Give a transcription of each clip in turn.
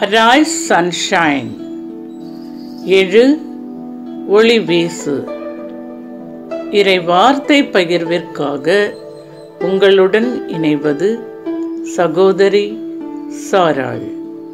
rice sunshine எழு ஒளி வீசு இறை வார்த்தை பகிர்விற்காக உங்களுடன் இணைவது சகோதரி சாராள்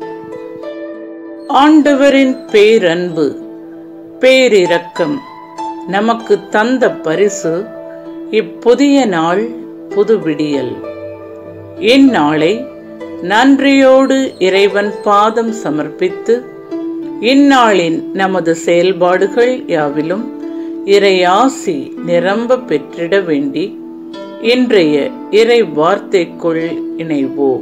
ஆண்டவரின் பேரன்பு பேரிரக்கம் நமக்கு தந்த பரிசு இப்புதிய நாள் புது விடியல் இந்நாளை நன்றியோடு இறைவன் பாதம் சமர்ப்பித்து இந்நாளின் நமது செயல்பாடுகள் யாவிலும் இறை ஆசி நிரம்ப பெற்றிட வேண்டி இன்றைய இறை வார்த்தைக்குள் இணைவோம்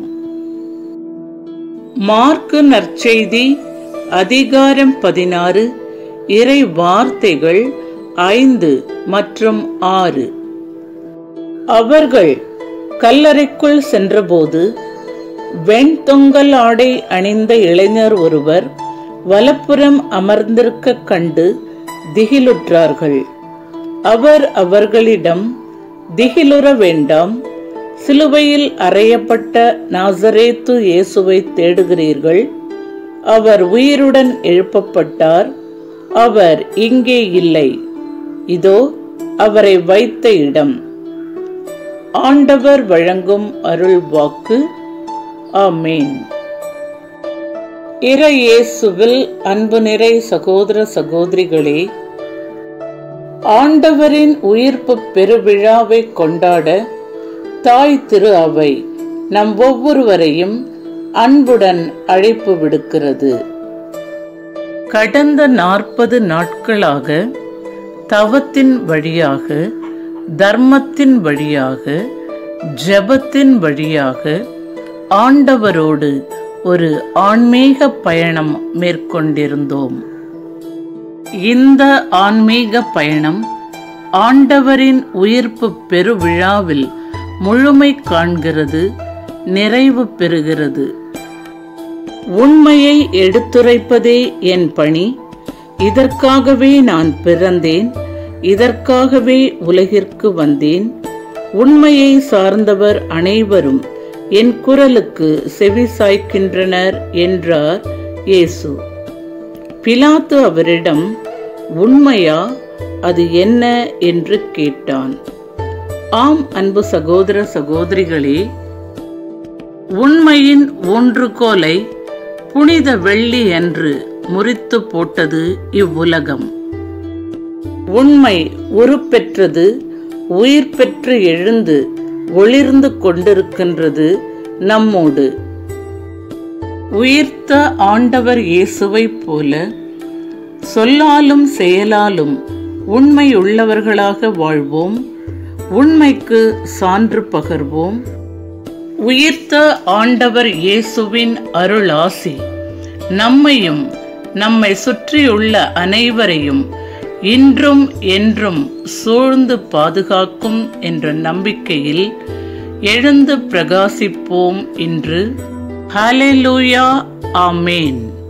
மார்க்கு நற்செய்தி அதிகாரம் பதினாறு இறை வார்த்தைகள் ஐந்து மற்றும் ஆறு அவர்கள் கல்லறைக்குள் சென்றபோது வெண்தொங்கல் ஆடை அணிந்த இளைஞர் ஒருவர் வலப்புறம் அமர்ந்திருக்க கண்டு திகிலுற்றார்கள் அவர் அவர்களிடம் திகிலுற வேண்டாம் சிலுவையில் அறையப்பட்ட நாசரேத்து இயேசுவை தேடுகிறீர்கள் அவர் உயிருடன் எழுப்பப்பட்டார் அவர் இங்கே இல்லை இதோ அவரை வைத்த இடம் ஆண்டவர் வழங்கும் அருள் வாக்கு ஆமேன் இறையேசுவில் அன்பு நிறை சகோதர சகோதரிகளே ஆண்டவரின் உயிர்ப்பு பெருவிழாவை கொண்டாட தாய் திரு அவை நம் ஒவ்வொருவரையும் அன்புடன் அழைப்பு விடுக்கிறது கடந்த நாற்பது நாட்களாக தவத்தின் வழியாக தர்மத்தின் வழியாக ஜபத்தின் வழியாக ஆண்டவரோடு ஒரு ஆன்மீக பயணம் மேற்கொண்டிருந்தோம் இந்த ஆன்மீக பயணம் ஆண்டவரின் உயிர்ப்பு பெருவிழாவில் முழுமை காண்கிறது நிறைவு பெறுகிறது உண்மையை எடுத்துரைப்பதே என் பணி இதற்காகவே நான் பிறந்தேன் இதற்காகவே உலகிற்கு வந்தேன் உண்மையை சார்ந்தவர் அனைவரும் என் குரலுக்கு செவி சாய்க்கின்றனர் என்றார் இயேசு பிலாத்து அவரிடம் உண்மையா அது என்ன என்று கேட்டான் ஆம் அன்பு சகோதர சகோதரிகளே உண்மையின் ஊன்றுகோலை புனித வெள்ளி என்று முறித்து போட்டது இவ்வுலகம் உண்மை உருப்பெற்றது உயிர் பெற்று எழுந்து ஒளிர்ந்து கொண்டிருக்கின்றது நம்மோடு உயிர்த்த ஆண்டவர் இயேசுவைப் போல சொல்லாலும் செயலாலும் உண்மை உள்ளவர்களாக வாழ்வோம் உண்மைக்கு சான்று பகர்வோம் உயிர்த்த ஆண்டவர் இயேசுவின் அருள் ஆசி நம்மையும் நம்மை சுற்றியுள்ள அனைவரையும் இன்றும் என்றும் சூழ்ந்து பாதுகாக்கும் என்ற நம்பிக்கையில் எழுந்து பிரகாசிப்போம் இன்று ஹalleluya ஆமேன்